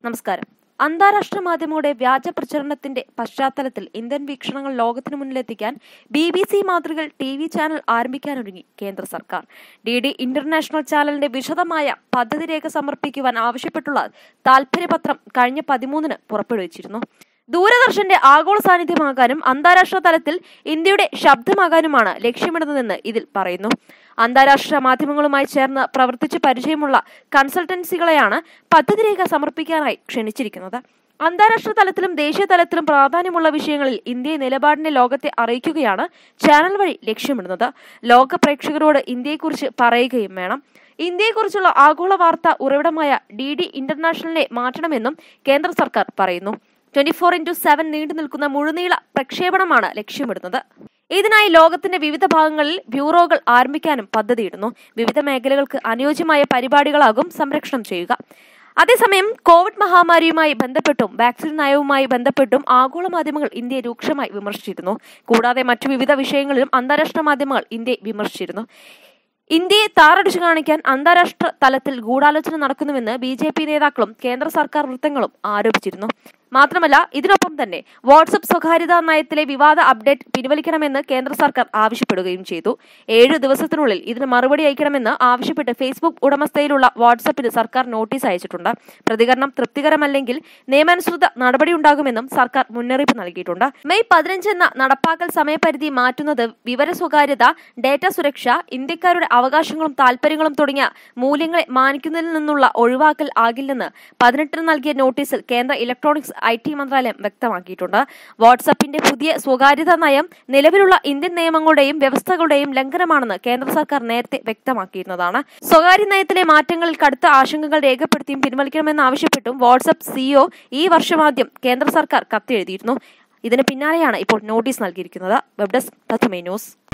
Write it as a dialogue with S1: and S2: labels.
S1: നമസ്കാരം അന്താരാഷ്ട്ര മാധ്യമങ്ങളുടെ വ്യാജ പ്രചരണത്തിന്റെ പശ്ചാത്തലത്തിൽ ഇന്ത്യൻ വീക്ഷണങ്ങൾ ലോകത്തിനു മുന്നിലെത്തിക്കാൻ ബി ബി സി മാതൃകൾ ടി വി ചാനൽ ആരംഭിക്കാനൊരുങ്ങി കേന്ദ്ര സർക്കാർ ഡി ഡി ഇന്റർനാഷണൽ ചാനലിന്റെ വിശദമായ പദ്ധതി രേഖ സമർപ്പിക്കുവാൻ ആവശ്യപ്പെട്ടുള്ള താൽപര്യപത്രം കഴിഞ്ഞ പതിമൂന്നിന് പുറപ്പെടുവിച്ചിരുന്നു ദൂരദർശന്റെ ആഗോള സാന്നിധ്യമാകാനും അന്താരാഷ്ട്ര തലത്തിൽ ഇന്ത്യയുടെ ശബ്ദമാകാനുമാണ് ലക്ഷ്യമിടുന്നതെന്ന് ഇതിൽ പറയുന്നു അന്താരാഷ്ട്ര മാധ്യമങ്ങളുമായി ചേർന്ന് പ്രവർത്തിച്ച് പരിചയമുള്ള കൺസൾട്ടൻസികളെയാണ് പദ്ധതി രേഖ സമർപ്പിക്കാനായി ക്ഷണിച്ചിരിക്കുന്നത് അന്താരാഷ്ട്ര തലത്തിലും ദേശീയ തലത്തിലും പ്രാധാന്യമുള്ള വിഷയങ്ങളിൽ ഇന്ത്യയെ നിലപാടിനെ ലോകത്തെ അറിയിക്കുകയാണ് ചാനൽ വഴി ലക്ഷ്യമിടുന്നത് ലോക പ്രേക്ഷകരോട് ഇന്ത്യയെക്കുറിച്ച് പറയുകയും വേണം ഇന്ത്യയെക്കുറിച്ചുള്ള ആഗോള വാർത്താ ഉറവിടമായ ഡി ഡി ഇന്റർനാഷണലിനെ മാറ്റണമെന്നും കേന്ദ്ര സർക്കാർ പറയുന്നു ട്വന്റി ഫോർ ഇന്റു സെവൻ നീണ്ടു നിൽക്കുന്ന മുഴുനീള പ്രക്ഷേപണമാണ് ലക്ഷ്യമിടുന്നത് ഇതിനായി ലോകത്തിന്റെ വിവിധ ഭാഗങ്ങളിൽ ബ്യൂറോകൾ ആരംഭിക്കാനും പദ്ധതിയിടുന്നു വിവിധ മേഖലകൾക്ക് അനുയോജ്യമായ പരിപാടികളാകും സംരക്ഷണം ചെയ്യുക അതേസമയം കോവിഡ് മഹാമാരിയുമായി ബന്ധപ്പെട്ടും വാക്സിൻ നയവുമായി ബന്ധപ്പെട്ടും ആഗോള മാധ്യമങ്ങൾ ഇന്ത്യയെ രൂക്ഷമായി വിമർശിച്ചിരുന്നു കൂടാതെ മറ്റു വിവിധ വിഷയങ്ങളിലും അന്താരാഷ്ട്ര മാധ്യമങ്ങൾ ഇന്ത്യയെ വിമർശിച്ചിരുന്നു ഇന്ത്യയെ താറടിച്ചു കാണിക്കാൻ അന്താരാഷ്ട്ര തലത്തിൽ ഗൂഢാലോചന നടക്കുന്നുവെന്ന് ബി ജെ പി നേതാക്കളും കേന്ദ്ര സർക്കാർ വൃത്തങ്ങളും ആരോപിച്ചിരുന്നു മാത്രമല്ല ഇതിനൊപ്പം തന്നെ വാട്സപ്പ് സ്വകാര്യതാ നയത്തിലെ വിവാദ അപ്ഡേറ്റ് പിൻവലിക്കണമെന്ന് കേന്ദ്ര സർക്കാർ ആവശ്യപ്പെടുകയും ചെയ്തു ഏഴു ദിവസത്തിനുള്ളിൽ ഇതിന് മറുപടി അയക്കണമെന്ന് ആവശ്യപ്പെട്ട് ഫേസ്ബുക്ക് ഉടമസ്ഥയിലുള്ള വാട്സപ്പിന് സർക്കാർ നോട്ടീസ് അയച്ചിട്ടുണ്ട് പ്രതികരണം തൃപ്തികരമല്ലെങ്കിൽ നിയമാനുസൃത നടപടിയുണ്ടാകുമെന്നും സർക്കാർ മുന്നറിയിപ്പ് നൽകിയിട്ടുണ്ട് മെയ് പതിനഞ്ച് എന്ന നടപ്പാക്കൽ സമയപരിധി മാറ്റുന്നത് വിവര സ്വകാര്യത ഡേറ്റ സുരക്ഷ ഇന്ത്യക്കാരുടെ അവകാശങ്ങളും താൽപര്യങ്ങളും തുടങ്ങിയ മൂല്യങ്ങളെ മാനിക്കുന്നതിൽ നിന്നുള്ള ഒഴിവാക്കൽ ആകില്ലെന്ന് പതിനെട്ടിന് നൽകിയ നോട്ടീസിൽ കേന്ദ്ര ഇലക്ട്രോണിക്സ് ഐ ടി മന്ത്രാലയം വ്യക്തമാക്കിയിട്ടുണ്ട് വാട്സപ്പിന്റെ പുതിയ സ്വകാര്യതാ നയം നിലവിലുള്ള ഇന്ത്യൻ നിയമങ്ങളുടെയും വ്യവസ്ഥകളുടെയും ലംഘനമാണെന്ന് കേന്ദ്ര സർക്കാർ നേരത്തെ വ്യക്തമാക്കിയിരുന്നതാണ് സ്വകാര്യ നയത്തിലെ മാറ്റങ്ങളിൽ കടുത്ത ആശങ്കകൾ രേഖപ്പെടുത്തിയും പിൻവലിക്കണമെന്നാവശ്യപ്പെട്ടും വാട്സപ്പ് സിഇഒ ഈ വർഷമാദ്യം കേന്ദ്ര സർക്കാർ കത്തെഴുതിയിരുന്നു ഇതിന് പിന്നാലെയാണ് ഇപ്പോൾ നോട്ടീസ് നൽകിയിരിക്കുന്നത് വെബ് ഡെസ്ക് തത്വമേ ന്യൂസ്